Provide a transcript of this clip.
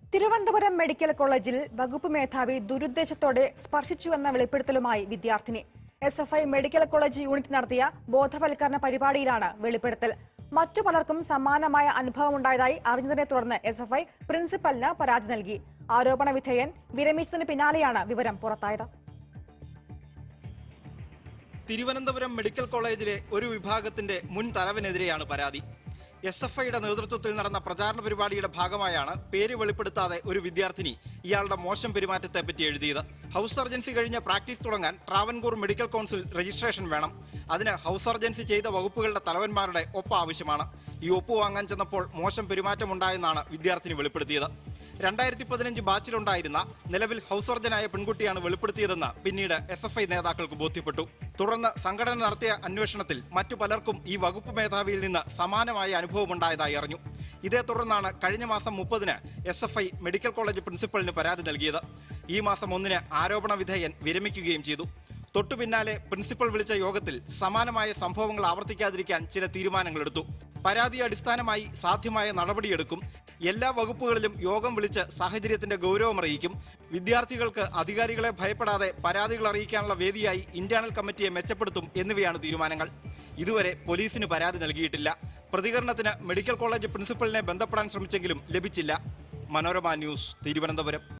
Thiruvananthapuram medical കോളേജിൽ വകുപ്പ് മേധാവി ദുരുദ്ദേശത്തോടെ സ്പർശിച്ചുവെന്ന വെളിപ്പെടുത്തലുമായി വിദ്യാർത്ഥിനി S F I medical college unit നടത്തിയ ബോധവൽക്കരണ പരിപാടിയിലാണ് വെളിപ്പെടുത്തൽ മറ്റു പലർക്കും സമാനമായ അനുഭവമുണ്ടായതായി അറിഞ്ഞതിനെ തുടർന്ന് എസ് എഫ് ഐ പ്രിൻസിപ്പലിന് പരാതി നൽകി ആരോപണ വിധേയൻ വിരമിച്ചതിന് പിന്നാലെയാണ് വിവരം പുറത്തായത് തിരുവനന്തപുരം മെഡിക്കൽ കോളേജിലെ ഒരു വിഭാഗത്തിന്റെ മുൻ തലവനെതിരെയാണ് പരാതി എസ് എഫ് ഐയുടെ നേതൃത്വത്തിൽ നടന്ന പ്രചാരണ പരിപാടിയുടെ ഭാഗമായാണ് പേര് വെളിപ്പെടുത്താതെ ഒരു വിദ്യാർത്ഥിനി ഇയാളുടെ മോശം പെരുമാറ്റത്തെ പറ്റി എഴുതിയത് ഹൗസ് സർജൻസി കഴിഞ്ഞ് പ്രാക്ടീസ് തുടങ്ങാൻ ട്രാവൻകൂർ മെഡിക്കൽ കൗൺസിൽ രജിസ്ട്രേഷൻ വേണം അതിന് ഹൗസ് സർജൻസി ചെയ്ത വകുപ്പുകളുടെ തലവന്മാരുടെ ഒപ്പ് ആവശ്യമാണ് ഈ ഒപ്പ് വാങ്ങാൻ ചെന്നപ്പോൾ മോശം പെരുമാറ്റമുണ്ടായെന്നാണ് വിദ്യാർത്ഥിനി വെളിപ്പെടുത്തിയത് രണ്ടായിരത്തി പതിനഞ്ച് ബാച്ചിലുണ്ടായിരുന്ന നിലവിൽ ഹൗസ് സർജനായ പെൺകുട്ടിയാണ് വെളിപ്പെടുത്തിയതെന്ന് പിന്നീട് എസ് എഫ് ഐ നേതാക്കൾക്ക് ബോധ്യപ്പെട്ടു തുടർന്ന് സംഘടന നടത്തിയ അന്വേഷണത്തിൽ മറ്റു പലർക്കും ഈ വകുപ്പ് മേധാവിയിൽ നിന്ന് സമാനമായ അനുഭവമുണ്ടായതായി അറിഞ്ഞു ഇതേ തുടർന്നാണ് കഴിഞ്ഞ മാസം മുപ്പതിന് S F I medical college പ്രിൻസിപ്പലിന് പരാതി നൽകിയത് ഈ മാസം ഒന്നിന് ആരോപണ വിധേയൻ വിരമിക്കുകയും ചെയ്തു തൊട്ടു പിന്നാലെ പ്രിൻസിപ്പൽ വിളിച്ച യോഗത്തിൽ സമാനമായ സംഭവങ്ങൾ ആവർത്തിക്കാതിരിക്കാൻ ചില തീരുമാനങ്ങളെടുത്തു പരാതി അടിസ്ഥാനമായി സാധ്യമായ നടപടിയെടുക്കും എല്ലാ വകുപ്പുകളിലും യോഗം വിളിച്ച് സാഹചര്യത്തിന്റെ ഗൗരവം അറിയിക്കും വിദ്യാർത്ഥികൾക്ക് അധികാരികളെ ഭയപ്പെടാതെ പരാതികൾ അറിയിക്കാനുള്ള വേദിയായി ഇന്റേണൽ കമ്മിറ്റിയെ മെച്ചപ്പെടുത്തും എന്നിവയാണ് തീരുമാനങ്ങൾ ഇതുവരെ പോലീസിന് പരാതി നൽകിയിട്ടില്ല പ്രതികരണത്തിന് മെഡിക്കൽ കോളേജ് പ്രിൻസിപ്പലിനെ ബന്ധപ്പെടാൻ ശ്രമിച്ചെങ്കിലും ലഭിച്ചില്ല മനോരമ ന്യൂസ് തിരുവനന്തപുരം